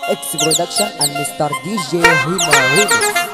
X Production and Mr. DJ Hima Remix.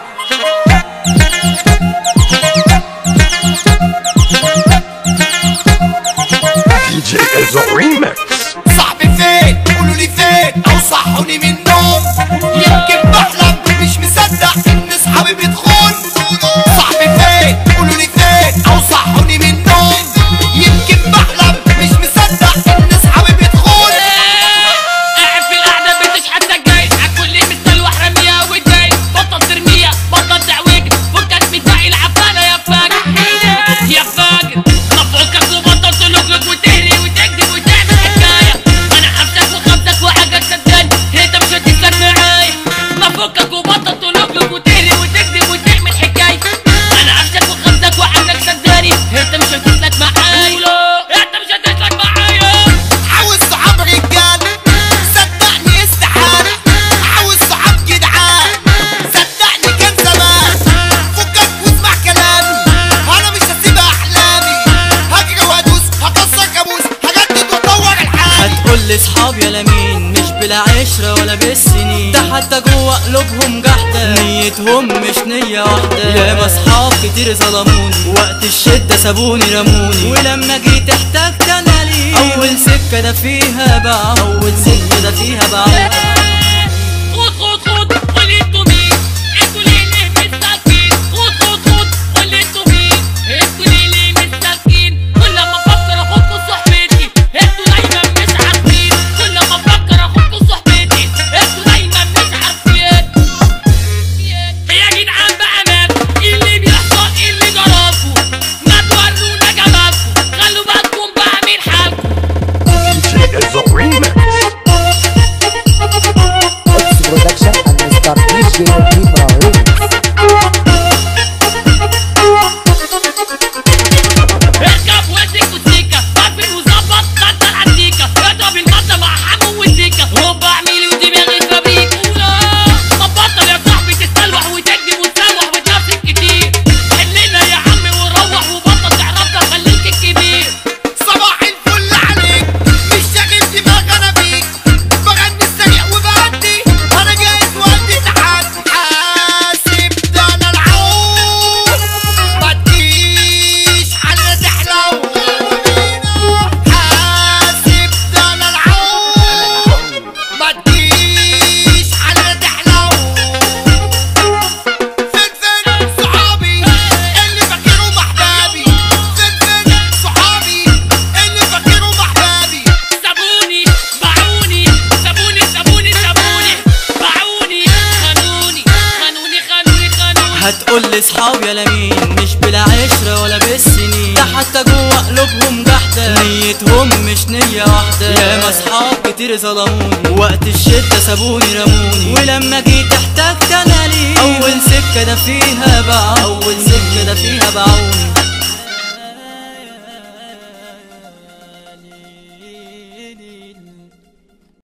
DJ Ezzo Remix صاحبي فين قولوا لي فين او صحوني من النوم يمكن بحلم مش مصدق ان اصحابي بتخون صاحبي فين قولوا لي فين او صحوني من النوم يمكن بحلم مش مصدق ان اصحابي بتخون قاعد في القعدة بتشحت سجاير عالكل مستلوح رميها وجاي بطل ترميها بطل تعويج فكك من باقي العفانة يا فاجر يا فاجر ما فكك وبطل تلوكلك وتهري وتكذب وتعمل حكاية أنا حبسك وخبزك وحاجك صدقني أنت مش هتسلك معايا ما فكك وبطل تلوكلك وتهري وتكذب وتعمل حكاية أنا حبسك وخبزك وحاجك صدقني أنت مش هتسلك معايا أنت مش هتسلك معايا عاوز صحاب رجال صدقني استحالة عاوز صحاب جدعان صدقني كان زمان فكك واسمع كلامي انا مش هسيب احلامي هجري وادوس هكسر كابوس هجدد واطور الحال هتقول لي صحاب يا لمين مش بالعشرة ولا بالسنين ده حتى جوه قلوبهم جحدة نيتهم مش نية واحدة ياما صحاب كتير ظلموني وقت الشدة سابوني رموني ولما جيت احتجت انا ليه اول سكة ده فيها باع اول سكة ده فيها باع خد خد خد قول انتوا مين انتوا ليه ليه مستكين خد خد خد قول انتوا مين انتوا ليه ليه مستكين كل ما افكر اخدكوا صحبتي انتوا دايما مش عارفين كل ما افكر اخدكوا صحبتي انتوا دايما مش عارفين يا جدعان بقى مات ايه اللي بيحصل ايه اللي جراكوا ما تورونا جمالكوا خلوا بالكم بقى من حالكم DJ Ezzo Remix X Production and Mr. DJ Hima Remix. اركب واديك وسيكة قافل وظبط خطة العتيكة اضرب المطة مع حمو والديكة هوبا اعملي ودماغي فابريك ما تبطل يا صاحبي تستلوح وتكذب وتسوح وتنافسك كتير حلنا يا عمي وروح وبطل تعرفنا خليك الكبير صباح الفل عليك مش شاغل دماغ انا بيك بغني السريع وبهدي انا جاهز وادي تحدي حاسب ده انا العود ما تجيش على تحلو حاسب ده انا العود ما تجيش على تحلو فين فين صحابي اللي فاكرهم احبابي فين فين صحابي اللي فاكرهم احبابي سابوني باعوني سابوني سابوني سابوني باعوني خانوني خانوني خانوني خانوني هتقول لي صحاب يا لمين مش بالعشرة ولا بالسنين ده حتى جوه قلوبهم جحدة نيتهم مش نية واحدة ياما صحاب كتير ظلموني وقت الشدة سابوني رموني ولما جيت احتجت انا ليه اول سكة ده فيها باع اول سكة ده فيها باعوني